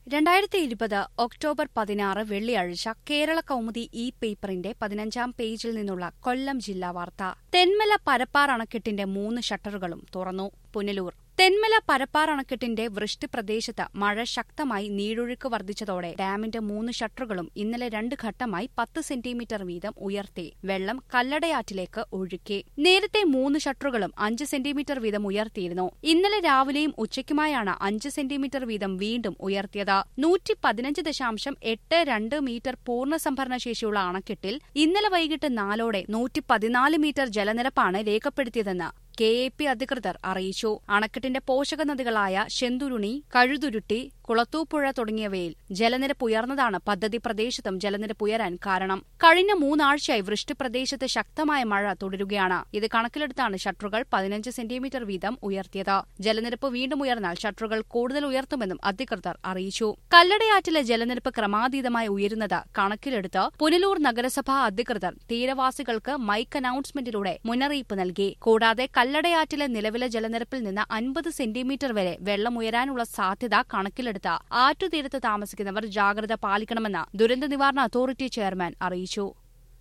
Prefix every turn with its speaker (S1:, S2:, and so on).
S1: രണ്ടായിരത്തി ഇരുപത് ഒക്ടോബർ പതിനാറ് വെള്ളിയാഴ്ച കേരള കൗമുദി ഇ പേപ്പറിന്റെ പതിനഞ്ചാം പേജിൽ നിന്നുള്ള കൊല്ലം ജില്ലാ വാർത്ത തെന്മല പരപ്പാർ അണക്കെട്ടിന്റെ മൂന്ന് ഷട്ടറുകളും തുറന്നു പുനലൂർ തെന്മല പരപ്പാർ അണക്കെട്ടിന്റെ വൃഷ്ടി പ്രദേശത്ത് മഴ ശക്തമായി നീരൊഴുക്ക് വർദ്ധിച്ചതോടെ ഡാമിന്റെ മൂന്ന് ഷട്ടറുകളും ഇന്നലെ രണ്ട് ഘട്ടമായി പത്ത് സെന്റിമീറ്റർ വീതം ഉയർത്തി വെള്ളം കല്ലടയാറ്റിലേക്ക് ഒഴുക്കി നേരത്തെ മൂന്ന് ഷട്ടറുകളും അഞ്ച് സെന്റിമീറ്റർ വീതം ഉയർത്തിയിരുന്നു ഇന്നലെ രാവിലെയും ഉച്ചയ്ക്കുമായാണ് അഞ്ച് സെന്റിമീറ്റർ വീതം വീണ്ടും ഉയർത്തിയത് നൂറ്റി പതിനഞ്ച് ദശാംശം എട്ട് രണ്ട് മീറ്റർ പൂർണ്ണ സംഭരണ ശേഷിയുള്ള അണക്കെട്ടിൽ ഇന്നലെ വൈകിട്ട് നാലോടെ നൂറ്റി പതിനാല് മീറ്റർ ജലനിരപ്പാണ് രേഖപ്പെടുത്തിയതെന്ന് കെ എ പി അധികൃതർ അറിയിച്ചു അണക്കെട്ടിന്റെ പോഷക നദികളായ ശെന്തുരുണി കഴുതുരുട്ടി കുളത്തൂപ്പുഴ തുടങ്ങിയവയിൽ ജലനിരപ്പ് ഉയർന്നതാണ് പദ്ധതി പ്രദേശത്തും ജലനിരപ്പ് ഉയരാൻ കാരണം കഴിഞ്ഞ മൂന്നാഴ്ചയായി വൃഷ്ടി പ്രദേശത്ത് ശക്തമായ മഴ തുടരുകയാണ് ഇത് കണക്കിലെടുത്താണ് ഷട്ടറുകൾ പതിനഞ്ച് സെന്റിമീറ്റർ വീതം ഉയർത്തിയത് ജലനിരപ്പ് വീണ്ടും ഉയർന്നാൽ ഷട്ടറുകൾ കൂടുതൽ ഉയർത്തുമെന്നും അധികൃതർ അറിയിച്ചു കല്ലടയാറ്റിലെ ജലനിരപ്പ് ക്രമാതീതമായി ഉയരുന്നത് കണക്കിലെടുത്ത് പുനലൂർ നഗരസഭാ അധികൃതർ തീരവാസികൾക്ക് മൈക്ക് അനൌൺസ്മെന്റിലൂടെ മുന്നറിയിപ്പ് നൽകി കൂടാതെ കല്ലടയാറ്റിലെ നിലവിലെ ജലനിരപ്പിൽ നിന്ന് അൻപത് സെന്റിമീറ്റർ വരെ വെള്ളം ഉയരാനുള്ള സാധ്യത കണക്കിലെടുത്ത് ആറ്റുതീരത്ത് താമസിക്കുന്നവർ ജാഗ്രത പാലിക്കണമെന്ന് ദുരന്ത നിവാരണ അതോറിറ്റി ചെയർമാൻ അറിയിച്ചു